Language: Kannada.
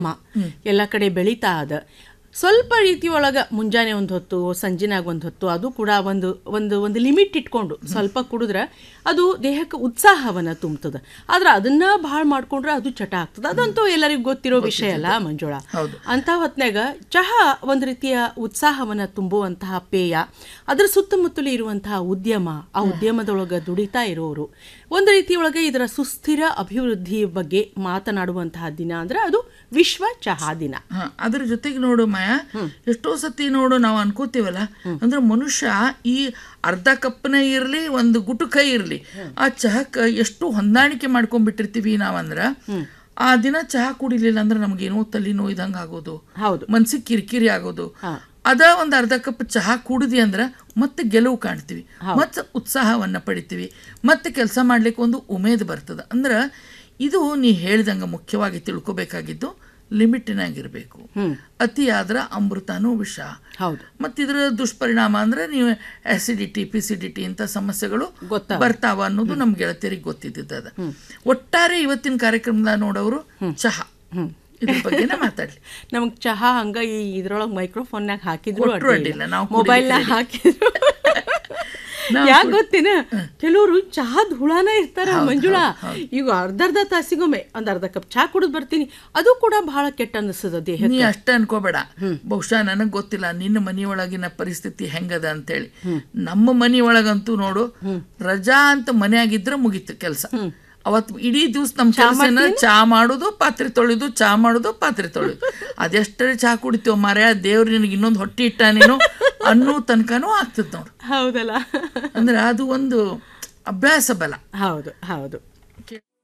ಮ ಎಲ್ಲ ಕಡೆ ಬೆಳೀತಾ ಅದ ಸ್ವಲ್ಪ ರೀತಿಯೊಳಗ ಮುಂಜಾನೆ ಒಂದು ಹೊತ್ತು ಸಂಜಿನಾಗ ಒಂದು ಹೊತ್ತು ಅದು ಕೂಡ ಒಂದು ಒಂದು ಒಂದು ಲಿಮಿಟ್ ಇಟ್ಕೊಂಡು ಸ್ವಲ್ಪ ಕುಡಿದ್ರೆ ಅದು ದೇಹಕ್ಕೆ ಉತ್ಸಾಹವನ್ನ ತುಂಬ್ತದ ಆದ್ರೆ ಅದನ್ನ ಭಾಳ ಮಾಡ್ಕೊಂಡ್ರೆ ಅದು ಚಟ ಆಗ್ತದ ಅದಂತೂ ಎಲ್ಲರಿಗೂ ಗೊತ್ತಿರೋ ವಿಷಯ ಅಲ್ಲ ಮಂಜುಳಾ ಹೌದು. ಅಂತ ಹೊತ್ನಾಗ ಚಹಾ ಒಂದು ರೀತಿಯ ಉತ್ಸಾಹವನ್ನ ತುಂಬುವಂತಹ ಪೇಯ ಅದರ ಸುತ್ತಮುತ್ತಲು ಇರುವಂತಹ ಉದ್ಯಮ ಆ ಉದ್ಯಮದೊಳಗೆ ದುಡಿತಾ ಇರೋರು ಒಂದು ರೀತಿಯೊಳಗೆ ಇದರ ಸುಸ್ಥಿರ ಅಭಿವೃದ್ಧಿ ಬಗ್ಗೆ ಮಾತನಾಡುವಂತಹ ದಿನ ಅಂದ್ರೆ ಅದು ವಿಶ್ವ ಚಹಾ ದಿನ ಹ, ಅದ್ರ ಜೊತೆಗೆ ನೋಡು ಮಾಯ ಎಷ್ಟೋ ಸತಿ ನೋಡು ನಾವು ಅನ್ಕೋತೀವಲ್ಲ ಅಂದ್ರೆ ಮನುಷ್ಯ ಈ ಅರ್ಧ ಕಪ್ಪನೇ ಇರ್ಲಿ ಒಂದು ಗುಟುಕ ಇರ್ಲಿ ಆ ಚಹಕ್ಕ ಎಷ್ಟು ಹೊಂದಾಣಿಕೆ ಮಾಡ್ಕೊಂಡ್ಬಿಟ್ಟಿರ್ತೀವಿ ನಾವಂದ್ರ ಆ ದಿನ ಚಹಾ ಕುಡಿಲಿಲ್ಲ ಅಂದ್ರೆ ನಮ್ಗೇನೋ ತಲೆ ನೋಯ್ದಂಗ ಆಗೋದು ಹೌದು ಮನ್ಸಿಗೆ ಕಿರಿಕಿರಿ ಆಗೋದು ಅದ ಒಂದು ಅರ್ಧ ಕಪ್ ಚಹಾ ಕುಡಿದಿ ಅಂದ್ರೆ ಮತ್ತೆ ಗೆಲುವು ಕಾಣ್ತೀವಿ ಮತ್ತೆ ಉತ್ಸಾಹವನ್ನ ಪಡಿತೀವಿ ಮತ್ತೆ ಕೆಲಸ ಮಾಡ್ಲಿಕ್ಕೆ ಒಂದು ಉಮೇದ್ ಬರ್ತದ ಅಂದ್ರೆ ಇದು ನೀ ಹೇಳ್ದಂಗ ಮುಖ್ಯವಾಗಿ ತಿಳ್ಕೊಬೇಕಾಗಿದ್ದು ಲಿಮಿಟಿನಾಗಿರ್ಬೇಕು ಅತಿ ಆದ್ರ ಅಮೃತನೂ ವಿಷ ಹೌದು ಮತ್ತು ಇದರ ದುಷ್ಪರಿಣಾಮ ಅಂದ್ರೆ ನೀವು ಆಸಿಡಿಟಿ ಪಿಸಿಡಿಟಿ ಇಂಥ ಸಮಸ್ಯೆಗಳು ಗೊತ್ತಾವ. ಬರ್ತಾವ ಅನ್ನೋದು ನಮ್ ಗೆಳತಿಯರಿಗೆ ಗೊತ್ತಿದ್ದದ ಒಟ್ಟಾರೆ ಇವತ್ತಿನ ಕಾರ್ಯಕ್ರಮದ ನೋಡೋರು ಚಹಾ ಇದ್ರ ಬಗ್ಗೆನೇ ಮಾತಾಡ್ಲಿ ನಮಗ್ ಚಹಾ ಹಂಗ ಈ ಇದ್ರೊಳಗೆ ಮೈಕ್ರೋಫೋನ್ನಾಗ ಹಾಕಿದ್ರು ಕೊಟ್ರು ಅಡ್ಡಿಲ್ಲ, ನಾವು ಮೊಬೈಲ್ನಾಗ ಹಾಕಿದ್ರು ಯಾಕೆ ಗೊತ್ತೇನ ಕೆಲವರು ಚಹಾದ ಹುಳಾನ ಇರ್ತಾರ ಮಂಜುಳಾ ಈಗ ಅರ್ಧ ಅರ್ಧ ತಾಸಿಗೊಮ್ಮೆ ಒಂದ್ ಅರ್ಧ ಕಪ್ ಚಹಾ ಕುಡಿದ್ ಬರ್ತೀನಿ ಅದು ಕೂಡ ಬಹಳ ಕೆಟ್ಟ ಅನಿಸ್ತದ ದೇಹ ನೀ ಅಷ್ಟ ಅನ್ಕೋಬೇಡ ಬಹುಶಃ ನನಗ್ ಗೊತ್ತಿಲ್ಲ ನಿನ್ನ ಮನೆಯೊಳಗಿನ ಪರಿಸ್ಥಿತಿ ಹೆಂಗದ ಅಂತೇಳಿ ನಮ್ಮ ಮನೆಯೊಳಗಂತೂ ನೋಡು ರಜಾ ಅಂತ ಮನೆಯಾಗಿದ್ರೆ ಮುಗೀತು ಕೆಲಸ ಅವತ್ ಇಡೀ ದಿವ್ಸ ನಮ್ ಕೆಲಸನ ಚಾ ಮಾಡೋದು ಪಾತ್ರೆ ತೊಳೆದು ಚಾ ಮಾಡೋದು ಪಾತ್ರೆ ತೊಳೆದು ಅದೆಷ್ಟೇ ಚಾ ಕುಡಿತೀವ ಮರ್ಯಾ ದೇವ್ರು ನಿನಗೆ ಇನ್ನೊಂದು ಹೊಟ್ಟಿ ಇಟ್ಟ ನೀನು ಅನ್ನೋ ತನಕನೂ ಆಗ್ತದ ನೋಡು ಹೌದಲ್ಲ ಅಂದ್ರೆ ಅದು ಒಂದು ಅಭ್ಯಾಸ ಬಲ ಹೌದು ಹೌದು